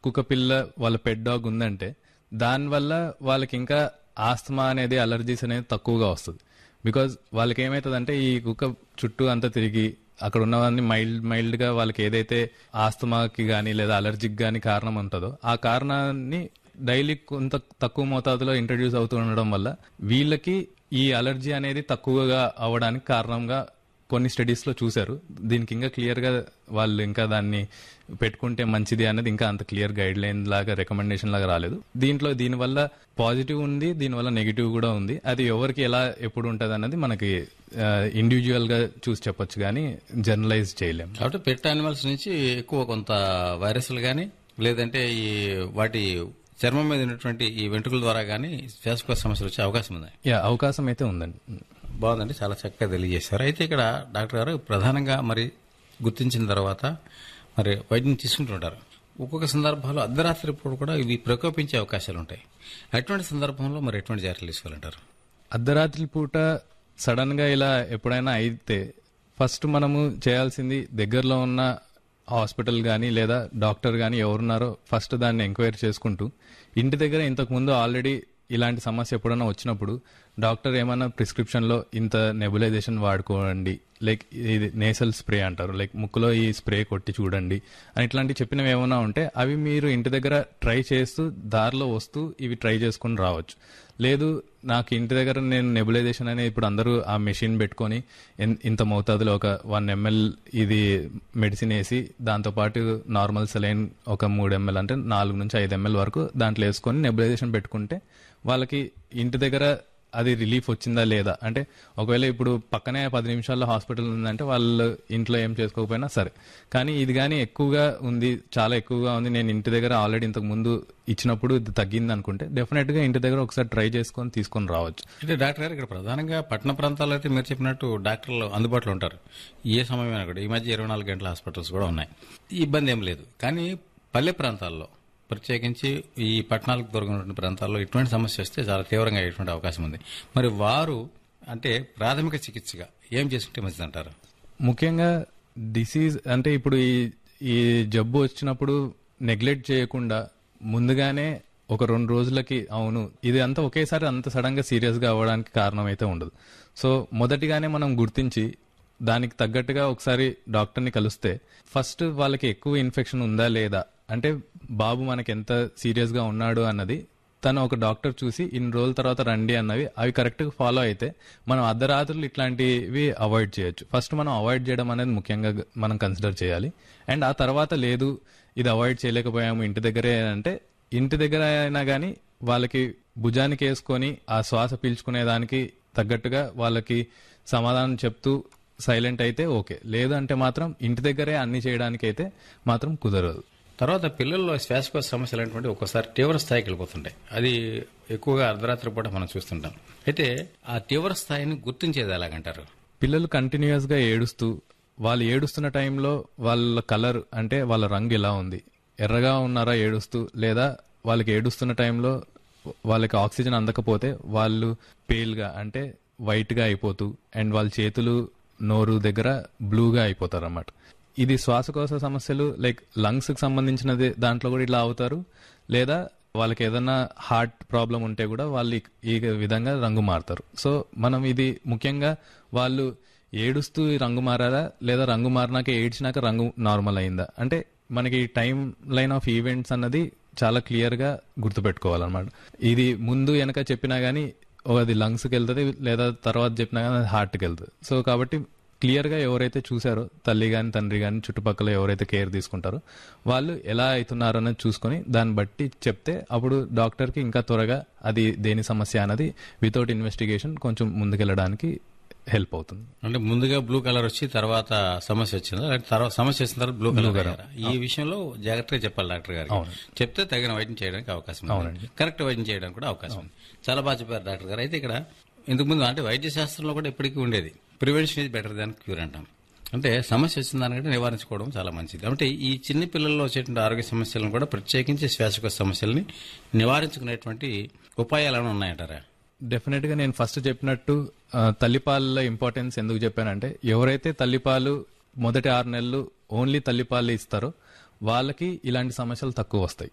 కుక్క పిల్ల వాళ్ళ పెట్ డాగ్ ఉందంటే దానివల్ల వాళ్ళకి ఇంకా ఆస్తమా అనేది అలర్జీస్ అనేది తక్కువగా వస్తుంది బికాజ్ వాళ్ళకి ఏమవుతుందంటే ఈ కుక్క చుట్టూ అంతా తిరిగి అక్కడ ఉన్నవన్నీ మైల్డ్ మైల్డ్ గా వాళ్ళకి ఏదైతే ఆస్తమాకి గానీ లేదా అలర్జిక్ గానీ కారణం ఉంటుందో ఆ కారణాన్ని డైలీ కొంత తక్కువ మోతాదులో ఇంట్రడ్యూస్ అవుతూ ఉండడం వల్ల వీళ్ళకి ఈ అలర్జీ అనేది తక్కువగా అవ్వడానికి కారణంగా కొన్ని స్టడీస్ లో చూశారు దీనికి ఇంకా క్లియర్ గా వాళ్ళు ఇంకా దాన్ని పెట్టుకుంటే మంచిది అనేది ఇంకా అంత క్లియర్ గైడ్ లైన్ లాగా రికమెండేషన్ లాగా రాలేదు దీంట్లో దీనివల్ల పాజిటివ్ ఉంది దీనివల్ల నెగిటివ్ కూడా ఉంది అది ఎవరికి ఎలా ఎప్పుడు ఉంటది అన్నది మనకి ఇండివిజువల్ గా చూసి చెప్పొచ్చు కానీ జనరలైజ్ చేయలేం కాబట్టి పెట్ యానిమల్స్ నుంచి ఎక్కువ కొంత వైరస్లు కానీ లేదంటే ఈ వాటి చర్మం మీద ఉన్నటువంటి ఈ వెంట్రుకల ద్వారా కానీ శ్వాసకోశ సమస్యలు వచ్చే అవకాశం ఉంది యా అవకాశం అయితే ఉందండి బాగుందండి చాలా చక్కగా తెలియజేశారు అయితే ఇక్కడ డాక్టర్ గారు ప్రధానంగా మరి గుర్తించిన తర్వాత మరి వైద్యం తీసుకుంటుంటారు ఒక్కొక్క సందర్భాల్లో అర్ధరాత్రి పూట కూడా ఇవి ప్రకోపించే అవకాశాలు ఉంటాయి అటువంటి సందర్భంలో మరి ఎటువంటి జాగ్రత్తలు తీసుకోవాలంటారు అర్ధరాత్రి పూట సడన్ గా ఇలా ఎప్పుడైనా అయితే ఫస్ట్ మనము చేయాల్సింది దగ్గరలో ఉన్న హాస్పిటల్ కానీ లేదా డాక్టర్ కానీ ఎవరున్నారో ఫస్ట్ దాన్ని ఎంక్వైరీ చేసుకుంటూ ఇంటి దగ్గర ఇంతకు ముందు ఆల్రెడీ ఇలాంటి సమస్య ఎప్పుడైనా వచ్చినప్పుడు డాక్టర్ ఏమైనా ప్రిస్క్రిప్షన్ లో ఇంత నెబులైజేషన్ వాడుకోండి లైక్ ఇది నేసల్ స్ప్రే అంటారు లైక్ ముక్కులో ఈ స్ప్రే కొట్టి చూడండి అని ఇట్లాంటి చెప్పినవి ఏమైనా ఉంటే అవి మీరు ఇంటి దగ్గర ట్రై చేస్తూ దారిలో వస్తూ ఇవి ట్రై చేసుకుని రావచ్చు లేదు నాకు ఇంటి దగ్గర నేను నెబులైజేషన్ అనేది ఇప్పుడు అందరూ ఆ మెషిన్ పెట్టుకొని ఎన్- ఇంత మోతాదులో ఒక వన్ ఎంఎల్ ఇది మెడిసిన్ వేసి దాంతోపాటు నార్మల్ సెలైన్ ఒక మూడు ఎంఎల్ అంటే నాలుగు నుంచి ఐదు ఎంఎల్ వరకు దాంట్లో వేసుకొని నెబులైజేషన్ పెట్టుకుంటే వాళ్ళకి ఇంటి దగ్గర అది రిలీఫ్ వచ్చిందా లేదా అంటే ఒకవేళ ఇప్పుడు పక్కనే పది నిమిషాల్లో హాస్పిటల్ ఉందంటే వాళ్ళు ఇంట్లో ఏం చేసుకోకపోయినా సరే కానీ ఇది కానీ ఎక్కువగా ఉంది చాలా ఎక్కువగా ఉంది నేను ఇంటి దగ్గర ఆల్రెడీ ఇంతకు ముందు ఇచ్చినప్పుడు ఇది తగ్గింది అనుకుంటే డెఫినెట్ గా ఇంటి దగ్గర ఒకసారి ట్రై చేసుకొని తీసుకొని రావచ్చు అంటే డాక్టర్ గారు ఇక్కడ ప్రధానంగా పట్టణ ప్రాంతాల్లో అయితే మీరు చెప్పినట్టు డాక్టర్లు అందుబాటులో ఉంటారు ఏ సమయమైనా కూడా ఈ మధ్య ఇరవై నాలుగు గంటల హాస్పిటల్స్ కూడా ఉన్నాయి ఈ ఇబ్బంది ఏం లేదు కానీ పల్లె ప్రాంతాల్లో ప్రత్యేకించి ఈ పట్టణాలకు దూరంగా ఉన్నటువంటి ప్రాంతాల్లో ఇటువంటి సమస్య వస్తే చాలా తీవ్రంగా అయ్యేటువంటి అవకాశం ఉంది మరి వారు అంటే ప్రాథమిక చికిత్సగా ఏం చేసుకుంటే మంచిదంటారు ముఖ్యంగా డిసీజ్ అంటే ఇప్పుడు ఈ ఈ జబ్బు వచ్చినప్పుడు నెగ్లెక్ట్ చేయకుండా ముందుగానే ఒక రెండు రోజులకి అవును ఇది అంతా ఒకేసారి అంత సడన్ గా సీరియస్ గా అవ్వడానికి కారణం అయితే ఉండదు సో మొదటిగానే మనం గుర్తించి దానికి తగ్గట్టుగా ఒకసారి డాక్టర్ని కలిస్తే ఫస్ట్ వాళ్ళకి ఎక్కువ ఇన్ఫెక్షన్ ఉందా లేదా అంటే బాబు మనకి ఎంత సీరియస్ గా ఉన్నాడు అన్నది తను ఒక డాక్టర్ చూసి ఇన్ని రోజుల తర్వాత రండి అన్నవి అవి కరెక్ట్ గా ఫాలో అయితే మనం అర్ధరాత్రులు ఇట్లాంటివి అవాయిడ్ చేయొచ్చు ఫస్ట్ మనం అవాయిడ్ చేయడం అనేది ముఖ్యంగా గ- మనం కన్సిడర్ చేయాలి అండ్ ఆ తర్వాత లేదు ఇది అవాయిడ్ చేయలేకపోయాము ఇంటి దగ్గరే అంటే ఇంటి దగ్గర అయినా కానీ వాళ్ళకి భుజానికి వేసుకొని ఆ శ్వాస పీల్చుకునే దానికి తగ్గట్టుగా వాళ్ళకి సమాధానం చెప్తూ సైలెంట్ అయితే ఓకే లేదు అంటే మాత్రం ఇంటి దగ్గరే అన్ని చేయడానికి అయితే మాత్రం కుదరదు తర్వాత పిల్లల్లో శ్వాసకోశ సమస్యలు అనేటువంటి ఒక్కోసారి తీవ్ర స్థాయికి వెళ్ళిపోతుంటాయి అది ఎక్కువగా అర్ధరాత్రి పూట మనం చూస్తుంటాం అయితే ఆ తీవ్ర స్థాయిని గుర్తించేది ఎలాగంటారు పిల్లలు కంటిన్యూస్ గా ఏడుస్తూ వాళ్ళు ఏడుస్తున్న టైంలో వాళ్ళ కలర్ అంటే వాళ్ళ రంగు ఎలా ఉంది ఎర్రగా ఉన్నారా ఏడుస్తూ లేదా వాళ్ళకి ఏడుస్తున్న టైంలో వాళ్ళకి ఆక్సిజన్ అందకపోతే వాళ్ళు పేల్గా అంటే వైట్ గా అయిపోతూ అండ్ వాళ్ళ చేతులు నోరు దగ్గర బ్లూగా అయిపోతారు అన్నమాట ఇది శ్వాసకోశ సమస్యలు లైక్ లంగ్స్ కి సంబంధించినది దాంట్లో కూడా ఇలా అవుతారు లేదా వాళ్ళకి ఏదైనా హార్ట్ ప్రాబ్లం ఉంటే కూడా వాళ్ళు ఈ- ఈ విధంగా రంగు మారుతారు సో మనం ఇది ముఖ్యంగా వాళ్ళు ఏడుస్తూ ఈ రంగు మారారా లేదా రంగు మారినాక ఏడ్చినాక రంగు నార్మల్ అయిందా అంటే మనకి టైం లైన్ ఆఫ్ ఈవెంట్స్ అన్నది చాలా క్లియర్ గా గుర్తుపెట్టుకోవాలన్నమాట ఇది ముందు వెనక చెప్పినా గానీ ఓ అది లంగ్స్కి వెళ్తుంది లేదా తర్వాత చెప్పినా కానీ అది హార్ట్కి వెళ్తుంది సో కాబట్టి క్లియర్ గా ఎవరైతే చూసారో తల్లి గాని తండ్రి గాని చుట్టుపక్కల ఎవరైతే కేర్ తీసుకుంటారో వాళ్ళు ఎలా అవుతున్నారు అనేది చూసుకొని దాన్ని బట్టి చెప్తే అప్పుడు డాక్టర్ కి ఇంకా త్వరగా అది దేని సమస్య అన్నది వితౌట్ ఇన్వెస్టిగేషన్ కొంచెం ముందుకెళ్ళడానికి హెల్ప్ అవుతుంది అంటే ముందుగా బ్లూ కలర్ వచ్చి తర్వాత సమస్య వచ్చిందా లేకపోతే తర్వాత సమస్య వచ్చిన తర్వాత బ్లూ కలర్ అయ్యారా? ఈ విషయంలో జాగ్రత్తగా చెప్పాలి డాక్టర్ గారు చెప్తే తగిన వైద్యం చేయడానికి అవకాశం ఉంది కరెక్ట్ వైద్యం చేయడానికి కూడా అవకాశం ఉంది చాలా బాగా చెప్పారు డాక్టర్ గారు అయితే ఇక్కడ ఇంతకు ముందు అంటే వైద్య శాస్త్రంలో కూడా ఎప్పటికీ ఉండేది prevention is better than cure అంటాం అంటే సమస్య వచ్చిన దానికంటే నివారించుకోవడం చాలా మంచిది అంటే ఈ చిన్న పిల్లల్లో వచ్చేటువంటి ఆరోగ్య సమస్యలను కూడా ప్రత్యేకించి శ్వాసకోశ సమస్యల్ని నివారించుకునేటువంటి ఉపాయాలు ఏమైనా ఉన్నాయంటారా డెఫినెట్ గా నేను ఫస్ట్ చెప్పినట్టు ఆ, తల్లిపాల ఇంపార్టెన్స్ ఎందుకు చెప్పానంటే ఎవరైతే తల్లిపాలు మొదటి ఆరు నెలలు ఓన్లీ తల్లిపాలు ఇస్తారో వాళ్ళకి ఇలాంటి సమస్యలు తక్కువ వస్తాయి